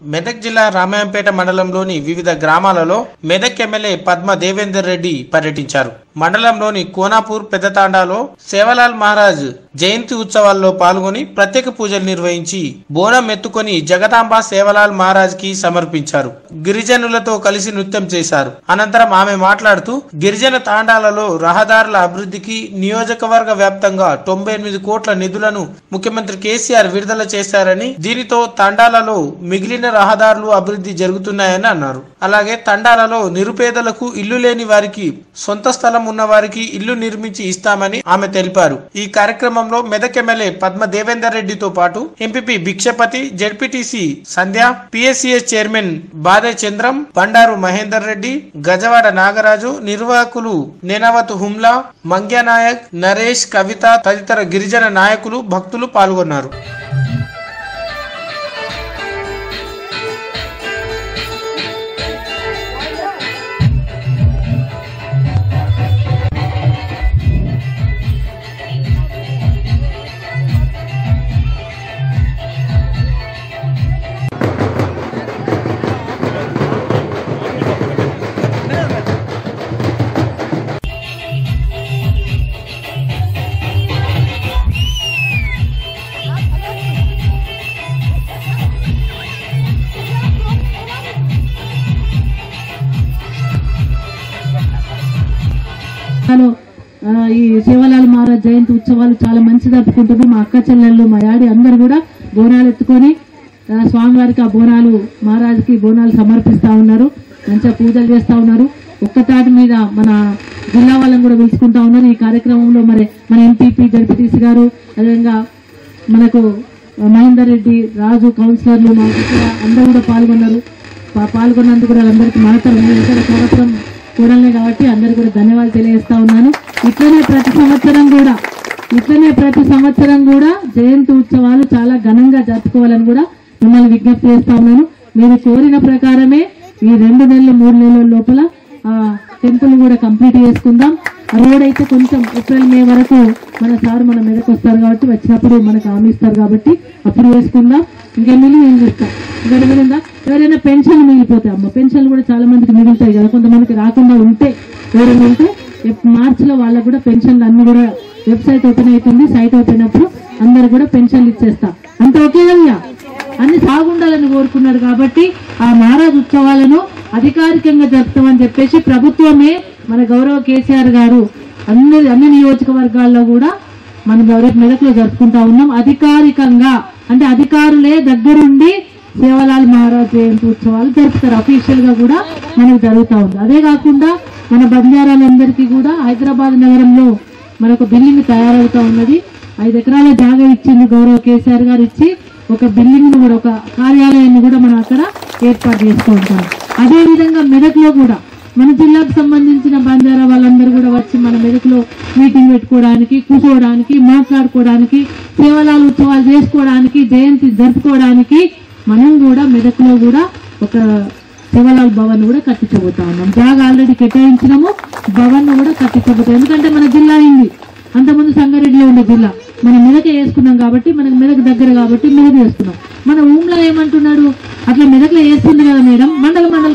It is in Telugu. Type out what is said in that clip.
మెదక్ జిల్లా రామాయంపేట మండలంలోని వివిధ గ్రామాలలో మెదక్ ఎమ్మెల్యే పద్మ దేవేందర్ రెడ్డి పర్యటించారు మండలంలోని కోనాపూర్ పెద్దతాండాలో సేవలాల్ మహారాజ్ జయంతి ఉత్సవాల్లో పాల్గొని ప్రత్యేక పూజలు నిర్వహించి బోనం ఎత్తుకొని జగదాంబ సేవలాల్ మహారాజ్ కి సమర్పించారు గిరిజనులతో కలిసి నృత్యం చేశారు అనంతరం ఆమె మాట్లాడుతూ గిరిజన తాండాలలో రహదారుల అభివృద్ధికి నియోజకవర్గ వ్యాప్తంగా తొంభై ఎనిమిది కోట్ల నిధులను ముఖ్యమంత్రి కేసీఆర్ విడుదల చేశారని దీనితో తండాలలో మిగిలిన రహదారులు అభివృద్ధి జరుగుతున్నాయని అన్నారు అలాగే తండాలలో నిరుపేదలకు ఇల్లు లేని వారికి సొంత స్థలం ఉన్న వారికి ఇల్లు నిర్మించి ఇస్తామని ఆమె తెలిపారు ఈ కార్యక్రమంలో మెదక్ ఎమ్మెల్యే పద్మ దేవేందర్ రెడ్డితో పాటు MPP Bhikshapathi ZPTC Sandhya PSCS chairman Bade Chandram Bandaru Mahender Reddy గజవాడ Nagaraju నిర్వాహకులు నేనవత్ హుమ్లా మంగ్య నాయక్ నరేష్ కవిత తదితర గిరిజన నాయకులు భక్తులు పాల్గొన్నారు హలో ఆ, ఈ శివలాల్ మహారాజ్ జయంతి ఉత్సవాలు చాలా మంచి జరుపుకుంటున్నాం మా అక్క చెల్లెళ్ళు మా డాడీ అందరు కూడా బోనాలు ఎత్తుకొని ఆ, స్వామివారికి ఆ బోనాలు మహారాజుకి బోనాలు సమర్పిస్తా ఉన్నారు మంచిగా పూజలు చేస్తా ఉన్నారు ఒక్క తాటి మీద మన జిల్లా వాళ్ళని కూడా పిలుచుకుంటా ఉన్నారు ఈ కార్యక్రమంలో మరి మన ఎంపీపీ జడ్పీటీసీ గారు అదేవిధంగా మనకు మహేందర్ రెడ్డి రాజు కౌన్సిలర్లు మా దగ్గర అందరూ కూడా పాల్గొన్నారు పా- పాల్గొన్నందుకు కూడా అందరికీ మనతరం ఇతర సంవత్సరం కూడలే కాబట్టి అందరికీ కూడా ధన్యవాదాలు తెలియజేస్తా ఉన్నాను ఇట్లనే ప్రతి సంవత్సరం కూడా ఇట్లనే ప్రతి సంవత్సరం కూడా జయంతి ఉత్సవాలు చాలా ఘనంగా జరుపుకోవాలని కూడా మిమ్మల్ని విజ్ఞప్తి చేస్తా ఉన్నాను మీరు కోరిన ప్రకారమే ఈ రెండు నెలలు మూడు నెలల లోపల ఆ టెంపుల్ కూడా కంప్లీట్ చేసుకుందాం ఆ రోడ్ అయితే కొంచెం ఏప్రిల్ మే వరకు మన సార్ మన మీదకి వస్తారు కాబట్టి వచ్చినప్పుడు మనకు హామీ ఇస్తారు కాబట్టి అప్పుడు వేసుకుందాం ఇంకెన్ని ఏం చేస్తాం ఇంకా మిగిలిందా ఎవరైనా పెన్షన్లు మిగిలిపోతాయి అమ్మ పెన్షన్లు కూడా చాలా మందికి మిగులుతాయి కదా కొంతమందికి రాకుండా ఉంటే ఎవరైనా ఉంటే మార్చ్ లో వాళ్ళకు కూడా పెన్షన్లు అన్ని కూడా వెబ్సైట్ ఓపెన్ అవుతుంది సైట్ ఓపెన్ అయినప్పుడు అందరు కూడా పెన్షన్లు ఇచ్చేస్తా అంత ఒకే విధంగా అన్ని సాగుండాలని కోరుకున్నారు కాబట్టి ఆ మహారాజ్ ఉత్సవాలను అధికారికంగా జరుపుతామని చెప్పేసి ప్రభుత్వమే మన గౌరవ కేసీఆర్ గారు అన్ని అన్ని నియోజకవర్గాల్లో కూడా మనం రేపు మెదక్లో జరుపుకుంటా ఉన్నాం అధికారికంగా అంటే అధికారులే దగ్గరుండి సేవలాల్ మహారాజ్ జయంతి ఉత్సవాలు జరుపుతారు అఫీషియల్ గా కూడా మనకు జరుగుతూ ఉంది అదే కాకుండా మన బంజారాలందరికీ కూడా హైదరాబాద్ నగరంలో మనకు బిల్డింగ్ తయారవుతా ఉన్నది ఐదు ఎకరాల జాగా ఇచ్చింది గౌరవ కేసీఆర్ గారు ఇచ్చి ఒక బిల్డింగ్ కూడా ఒక కార్యాలయాన్ని కూడా మనం అక్కడ ఏర్పాటు చేసుకుంటాం అదే విధంగా మెదక్లో కూడా మన జిల్లాకు సంబంధించిన బంజారా వాళ్ళందరూ కూడా వచ్చి మన మెదక్లో మీటింగ్ పెట్టుకోవడానికి కూర్చోవడానికి మాట్లాడుకోవడానికి సేవలాలు ఉత్సవాలు చేసుకోవడానికి జయంతి జరుపుకోవడానికి మనం కూడా మెదక్లో కూడా ఒక శివలాల్ భవన్ కూడా కట్టించబోతా ఉన్నాం జాగా ఆల్రెడీ కేటాయించినాము భవన్ కూడా కట్టించబోతాం ఎందుకంటే మన జిల్లా అయింది అంతకుముందు సంగారెడ్డిలో ఉండే జిల్లా మనం మెదక వేసుకున్నాం కాబట్టి మనకి మెదక్ దగ్గర కాబట్టి మెదక్ వేసుకున్నాం మన ఊమ్లో ఏమంటున్నాడు అట్లా మెదక్లో వేస్తుంది కదా మేడం మండల మండల